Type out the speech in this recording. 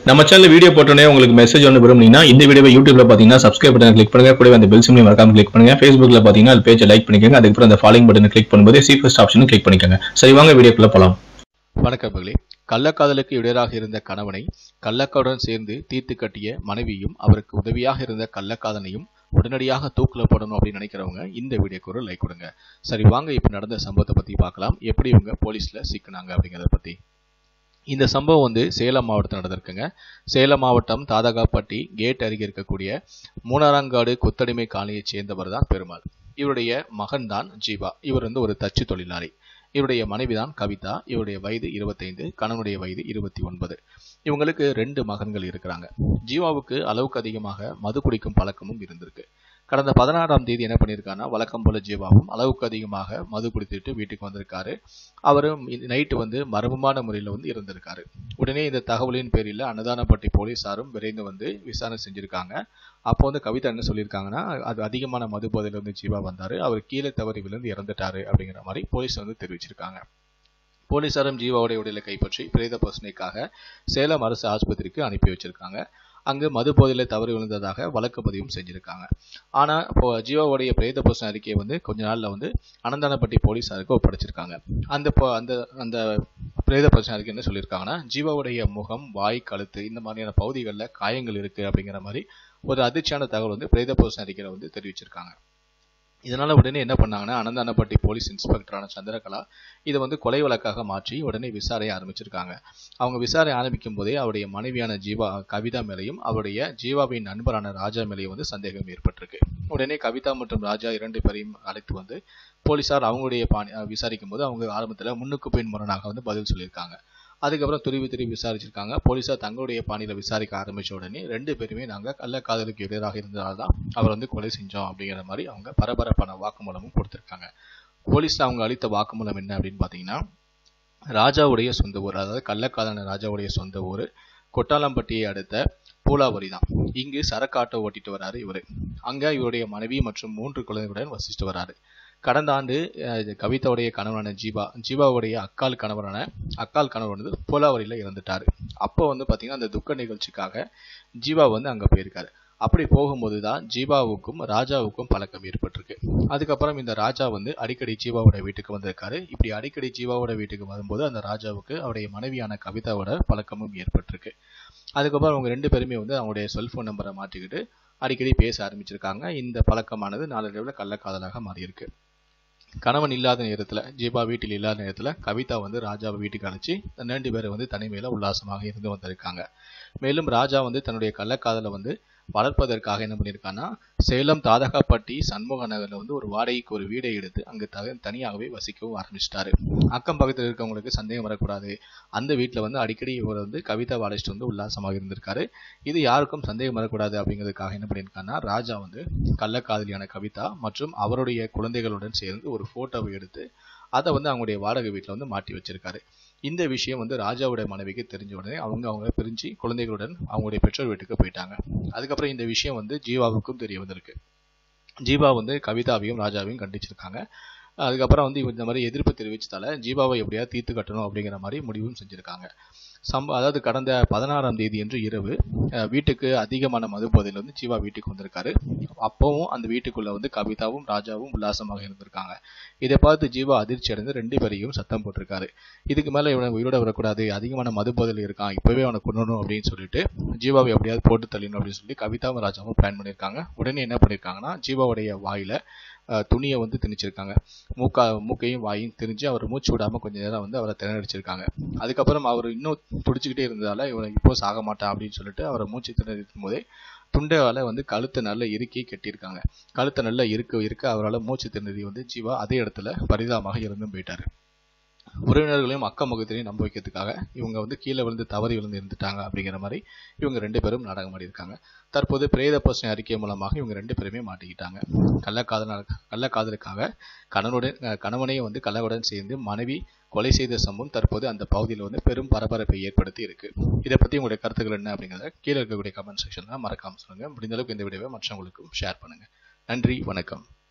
நம்ம channel video போட்டோன்னே உங்களுக்கு மெசேஜ் ஒன்று விரும்புனீங்கன்னா இந்த வீடியோவை யூடியூப்ல பார்த்தீங்கன்னா சப்ஸ்கிரைப் பட்டன் கிளிக் பண்ணுங்க கூடவே அந்த பெல் சிம்லையும் மறக்காம கிளிக் பண்ணுங்க ஃபேஸ்புக்ல பார்த்தீங்கன்னா அது பேஜை லைக் பண்ணிக்கோங்க அதுக்கப்புறம் அந்த ஃபாலோயிங் பட்டனை கிளிக் பண்ணும்போது சி ஃபர்ஸ்ட் ஆப்ஷனும் கிளிக் பண்ணிக்கோங்க சரி வாங்க வீடியோக்குள்ள போலாம் வணக்கம் மகளே கள்ளக்காதலுக்கு இடையராக இருந்த கணவனை கள்ளக்காவுடன் சேர்ந்து தீர்த்து கட்டிய மனைவியும் அவருக்கு உதவியாக இருந்த கள்ளக்காதனையும் உடனடியாக தூக்கில போடணும் அப்படின்னு நினைக்கிறவங்க இந்த வீடியோக்கு ஒரு லைக் கொடுங்க சரி வாங்க இப்போ நடந்த சம்பவத்தை பத்தி பார்க்கலாம் எப்படி இவங்க போலீஸ்ல சிக்கினாங்க அப்படிங்கிறத பத்தி இந்த சம்பவம் வந்து சேலம் மாவட்டத்தில் நடந்திருக்குங்க சேலம் மாவட்டம் தாதகாப்பட்டி கேட் அருகே இருக்கக்கூடிய மூணாரங்காடு கொத்தடிமை காலனியைச் சேர்ந்தவர் தான் பெருமாள் இவருடைய மகன் தான் ஜீவா இவர் வந்து ஒரு தச்சு தொழிலாளி இவருடைய மனைவிதான் கவிதா இவருடைய வயது இருபத்தைந்து கணவனுடைய வயது இருபத்தி ஒன்பது இவங்களுக்கு ரெண்டு மகன்கள் இருக்கிறாங்க ஜீவாவுக்கு அளவுக்கு அதிகமாக மது குடிக்கும் பழக்கமும் இருந்திருக்கு கடந்த பதினாறாம் தேதி என்ன பண்ணியிருக்காருன்னா வழக்கம் போல ஜீவாவும் அளவுக்கு அதிகமாக மது குடித்துட்டு வீட்டுக்கு வந்திருக்காரு அவரும் நைட்டு வந்து மர்மமான முறையில் வந்து இருந்திருக்காரு உடனே இந்த தகவலின் பேரில் அன்னதானப்பட்டி போலீசாரும் விரைந்து வந்து விசாரணை செஞ்சிருக்காங்க அப்போ வந்து கவிதா என்ன சொல்லியிருக்காங்கன்னா அது அதிகமான மது போதையில் வந்து ஜீவா வந்தாரு அவர் கீழே தவறி விழுந்து இறந்துட்டாரு அப்படிங்கிற மாதிரி போலீஸ் வந்து தெரிவிச்சிருக்காங்க போலீசாரும் ஜீவாவுடைய உடலை கைப்பற்றி பிரேத பரிசோதனைக்காக சேலம் அரசு ஆஸ்பத்திரிக்கு அனுப்பி வச்சிருக்காங்க அங்கு மது போதையில் தவறி விழுந்ததாக வழக்கு பதிவும் செஞ்சிருக்காங்க ஆனா இப்போ ஜீவாவுடைய பிரேத பரிசோதனை அறிக்கையை வந்து கொஞ்ச நாள்ல வந்து அனந்தானப்பட்டி போலீசாருக்கு ஒப்படைச்சிருக்காங்க அந்த பொ- அந்த அந்த பிரேத பரிசோதனை அறிக்கை என்ன சொல்லியிருக்காங்கன்னா ஜீவாவுடைய முகம் வாய் கழுத்து இந்த மாதிரியான பகுதிகளில் காயங்கள் இருக்கு அப்படிங்கிற மாதிரி ஒரு அதிர்ச்சியான தகவல் வந்து பிரேத பரிசோதனை அறிக்கையில வந்து தெரிவிச்சிருக்காங்க இதனால உடனே என்ன பண்ணாங்கன்னா அனந்தானப்பட்டி போலீஸ் இன்ஸ்பெக்டரான சந்திரகலா இதை வந்து கொலை வழக்காக மாற்றி உடனே விசாரணை ஆரம்பிச்சிருக்காங்க அவங்க விசாரணை ஆரம்பிக்கும் போதே அவருடைய மனைவியான ஜீவா கவிதா மேலையும் அவருடைய ஜீவாவின் நண்பரான ராஜா மேலேயும் வந்து சந்தேகம் ஏற்பட்டிருக்கு உடனே கவிதா மற்றும் ராஜா இரண்டு பேரையும் அழைத்து வந்து போலீசார் அவங்களுடைய பாணி அஹ் விசாரிக்கும் போது அவங்க ஆரம்பத்தில் முன்னுக்கு பின் முரணாக வந்து பதில் சொல்லியிருக்காங்க அதுக்கப்புறம் துருவி துருவி விசாரிச்சிருக்காங்க போலீசார் தங்களுடைய பாணியில விசாரிக்க ஆரம்பிச்ச உடனே ரெண்டு பேருமே நாங்க கள்ளக்காதலுக்கு எதிராக இருந்ததால் தான் அவர் வந்து கொலை செஞ்சோம் அப்படிங்கிற மாதிரி அவங்க பரபரப்பான வாக்குமூலமும் கொடுத்திருக்காங்க போலீஸ்ல அவங்க அளித்த வாக்குமூலம் என்ன அப்படின்னு பாத்தீங்கன்னா ராஜாவுடைய சொந்த ஊர் அதாவது கள்ளக்காதலன் ராஜாவுடைய சொந்த ஊர் கொட்டாலம்பட்டியை அடுத்த பூலாவரி தான் இங்கு சரக்கு ஆட்டோ ஓட்டிட்டு வராரு இவரு அங்க இவருடைய மனைவி மற்றும் மூன்று குழந்தைகளுடன் வசிச்சுட்டு வராரு கடந்த ஆண்டு அஹ், கவிதாவுடைய கணவனான ஜீவா ஜீவாவுடைய அக்கால் கணவரான அக்கால் கணவர் வந்து பூலாவரியில இறந்துட்டாரு அப்போ வந்து பாத்தீங்கன்னா அந்த துக்க நிகழ்ச்சிக்காக ஜீவா வந்து அங்க போயிருக்காரு அப்படி போகும்போது தான் ஜீவாவுக்கும் ராஜாவுக்கும் பழக்கம் ஏற்பட்டிருக்கு அதுக்கப்புறம் இந்த ராஜா வந்து அடிக்கடி ஜீவாவோட வீட்டுக்கு வந்திருக்காரு இப்படி அடிக்கடி ஜீவாவோட வீட்டுக்கு வரும்போது அந்த ராஜாவுக்கு அவருடைய மனைவியான கவிதாவோட பழக்கமும் ஏற்பட்டிருக்கு அதுக்கப்புறம் அவங்க ரெண்டு பேருமே வந்து அவங்களுடைய செல்போன் நம்பரை மாற்றிக்கிட்டு அடிக்கடி பேச ஆரம்பிச்சிருக்காங்க இந்த பழக்கமானது நாளடைவில் கள்ளக்காதலாக மாறியிருக்கு கணவன் இல்லாத நேரத்துல ஜீபா வீட்டில் இல்லாத நேரத்துல கவிதா வந்து ராஜாவை வீட்டுக்கு அழைச்சி ரெண்டு பேரை வந்து தனிமையில உல்லாசமாக இருந்து வந்திருக்காங்க மேலும் ராஜா வந்து தன்னுடைய கள்ளக்காதலை வந்து வளர்ப்பதற்காக என்ன பண்ணியிருக்கான்னா சேலம் தாதகாப்பட்டி சண்முக நகர்ல வந்து ஒரு வாடகைக்கு ஒரு வீடை எடுத்து அங்கு த தனியாகவே வசிக்கவும் ஆரம்பிச்சிட்டாரு அக்கம் பக்கத்தில் இருக்கவங்களுக்கு சந்தேகம் வரக்கூடாது அந்த வீட்டில் வந்து அடிக்கடி இவர் வந்து கவிதா அழைச்சிட்டு வந்து உல்லாசமாக இருந்திருக்காரு இது யாருக்கும் சந்தேகம் வரக்கூடாது அப்படிங்கிறதுக்காக என்ன பண்ணியிருக்காருன்னா ராஜா வந்து கள்ளக்காதலியான கவிதா மற்றும் அவருடைய குழந்தைகளுடன் சேர்ந்து ஒரு போட்டோவை எடுத்து அதை வந்து அவங்களுடைய வாடகை வீட்டில் வந்து மாட்டி வச்சிருக்காரு இந்த விஷயம் வந்து ராஜாவுடைய மனைவிக்கு தெரிஞ்ச உடனே அவங்க அவங்க பிரிஞ்சு குழந்தைகளுடன் அவங்களுடைய பெற்றோர் வீட்டுக்கு போயிட்டாங்க அதுக்கப்புறம் இந்த விஷயம் வந்து ஜீவாவுக்கும் தெரிய வந்திருக்கு ஜீவா வந்து கவிதாவையும் ராஜாவையும் கண்டிச்சிருக்காங்க அதுக்கப்புறம் வந்து இவங்க இந்த மாதிரி எதிர்ப்பு தெரிவிச்சதால ஜீவாவை எப்படியாவது தீர்த்து கட்டணும் அப்படிங்கிற மாதிரி முடிவும் செஞ்சிருக்காங்க சம்ப அதாவது கடந்த பதினாறாம் தேதி என்று இரவு அஹ், வீட்டுக்கு அதிகமான மது போதையில் வந்து ஜீவா வீட்டுக்கு வந்திருக்காரு அப்பவும் அந்த வீட்டுக்குள்ள வந்து கவிதாவும் ராஜாவும் உல்லாசமாக இருந்திருக்காங்க இதை பார்த்து ஜீவா அதிர்ச்சி அடைந்து ரெண்டு பேரையும் சத்தம் போட்டிருக்காரு இதுக்கு மேல இவனை உயிரோட வரக்கூடாது அதிகமான மது போதையில் இருக்கான் இப்பவே அவனை கொல்லணும் அப்படின்னு சொல்லிட்டு ஜீவாவை எப்படியாவது போட்டு தள்ளணும் அப்படின்னு சொல்லி கவிதாவும் ராஜாவும் பிளான் பண்ணியிருக்காங்க உடனே என்ன பண்ணியிருக்காங்கன்னா ஜீவாவுடைய வாயில அஹ், துணியை வந்து திணிச்சிருக்காங்க மூக்கா மூக்கையும் வாயும் திணிச்சு அவர் மூச்சு விடாம கொஞ்ச நேரம் வந்து அவரை திணறடிச்சிருக்காங்க அதுக்கப்புறம் அவர் இன்னும் துடிச்சுக்கிட்டே இருந்ததால இவனை இப்போ சாக மாட்டான் அப்படின்னு சொல்லிட்டு அவரை மூச்சு திணறிக்கும் போதே துண்டையால வந்து கழுத்தை நல்லா இறுக்கி கட்டியிருக்காங்க கழுத்தை நல்லா இருக்க இருக்க அவரால் மூச்சு திணறி வந்து ஜீவா அதே இடத்துல பரிதாபமாக இறந்தும் போயிட்டாரு உறவினர்களையும் அக்கம் முகத்திலையும் நம்ப வைக்கிறதுக்காக இவங்க வந்து கீழே விழுந்து தவறி விழுந்து இருந்துட்டாங்க அப்படிங்கிற மாதிரி இவங்க ரெண்டு பேரும் நாடகம் ஆடியிருக்காங்க தற்போது பிரேத பரிசோதனை அறிக்கை மூலமாக இவங்க ரெண்டு பேருமே மாட்டிக்கிட்டாங்க கள்ளக்காதல் கள்ளக்காதலுக்காக கணவனுடன் அஹ் கணவனையும் வந்து கள்ளவுடன் சேர்ந்து மனைவி கொலை செய்த சம்பவம் தற்போது அந்த பகுதியில் வந்து பெரும் பரபரப்பை ஏற்படுத்தி இருக்கு இதை பத்தி உங்களுடைய கருத்துக்கள் என்ன அப்படிங்கிறத கீழே இருக்கக்கூடிய கமெண்ட் செக்ஷன்ல மறக்காம சொல்லுங்க முடிந்த அளவுக்கு இந்த வீடியோவை மற்றவங்களுக்கும் ஷேர் பண்ணுங்க நன்றி வணக்கம்